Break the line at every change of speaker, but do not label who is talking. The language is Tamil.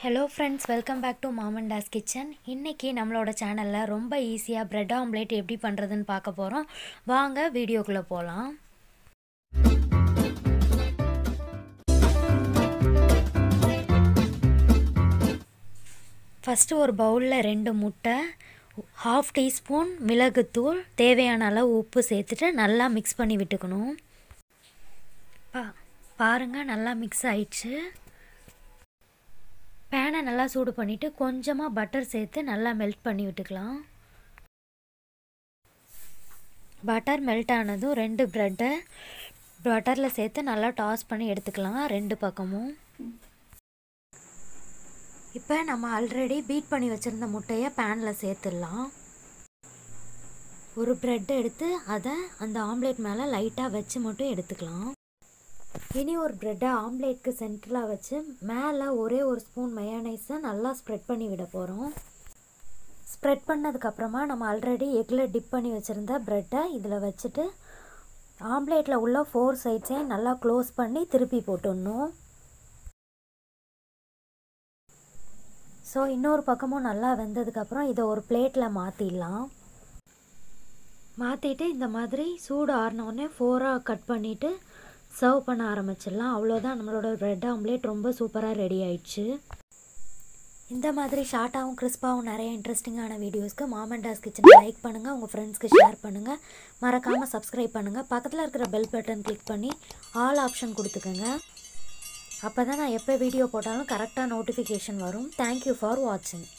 hello friends welcome back to மாமண்டாஸ் கிச்சன் இன்றைக்கி நம்மளோட சேனலில் ரொம்ப ஈஸியாக பிரெட் ஆம்லேட் எப்படி பண்ணுறதுன்னு பார்க்க போகிறோம் வாங்க வீடியோக்குள்ளே போகலாம் ஃபஸ்ட்டு ஒரு பவுலில் ரெண்டு முட்டை ஹாஃப் டீஸ்பூன் மிளகுத்தூள் தேவையான அளவு உப்பு சேர்த்துட்டு நல்லா மிக்ஸ் பண்ணி விட்டுக்கணும் பா பாருங்கள் நல்லா மிக்ஸ் ஆயிடுச்சு பேனை நல்லா சூடு பண்ணிவிட்டு கொஞ்சமாக பட்டர் சேர்த்து நல்லா மெல்ட் பண்ணி விட்டுக்கலாம் பட்டர் மெல்ட் ஆனதும் ரெண்டு ப்ரெட்டை பட்டரில் சேர்த்து நல்லா டாஸ் பண்ணி எடுத்துக்கலாம் ரெண்டு பக்கமும் இப்போ நம்ம ஆல்ரெடி பீட் பண்ணி வச்சுருந்த முட்டையை பேனில் சேர்த்துடலாம் ஒரு ப்ரெட் எடுத்து அதை அந்த ஆம்லேட் மேலே லைட்டாக வச்சு மட்டும் எடுத்துக்கலாம் இனி ஒரு ப்ரெட்டை ஆம்லேட்க்கு சென்டரில் வச்சு மேலே ஒரே ஒரு ஸ்பூன் மயோனைஸை நல்லா ஸ்ப்ரெட் பண்ணி விட போகிறோம் ஸ்ப்ரெட் பண்ணதுக்கப்புறமா நம்ம ஆல்ரெடி எக்கில் டிப் பண்ணி வச்சுருந்த ப்ரெட்டை இதில் வச்சுட்டு ஆம்லேட்டில் உள்ள ஃபோர் சைட்ஸையும் நல்லா க்ளோஸ் பண்ணி திருப்பி போட்டுடணும் ஸோ இன்னொரு பக்கமும் நல்லா வெந்ததுக்கப்புறம் இதை ஒரு பிளேட்டில் மாற்றிடலாம் மாற்றிட்டு இந்த மாதிரி சூடு ஆறினோடனே ஃபோராக கட் பண்ணிவிட்டு சர்வ் பண்ண ஆரம்பிச்சிடலாம் அவ்வளோதான் நம்மளோட ப்ரெட் ஆம்லேட் ரொம்ப சூப்பராக ரெடி ஆயிடுச்சு இந்த மாதிரி ஷார்ட்டாகவும் கிறிஸ்பாகவும் நிறைய இன்ட்ரெஸ்டிங்கான வீடியோஸ்க்கு மாமண்டாஸ் கிச்சனை லைக் பண்ணுங்கள் உங்கள் ஃப்ரெண்ட்ஸ்க்கு ஷேர் பண்ணுங்கள் மறக்காமல் சப்ஸ்கிரைப் பண்ணுங்கள் பக்கத்தில் இருக்கிற பெல் பட்டன் கிளிக் பண்ணி ஆல் ஆப்ஷன் கொடுத்துக்கோங்க அப்போ தான் நான் எப்போ வீடியோ போட்டாலும் கரெக்டாக நோட்டிஃபிகேஷன் வரும் தேங்க்யூ ஃபார் வாட்சிங்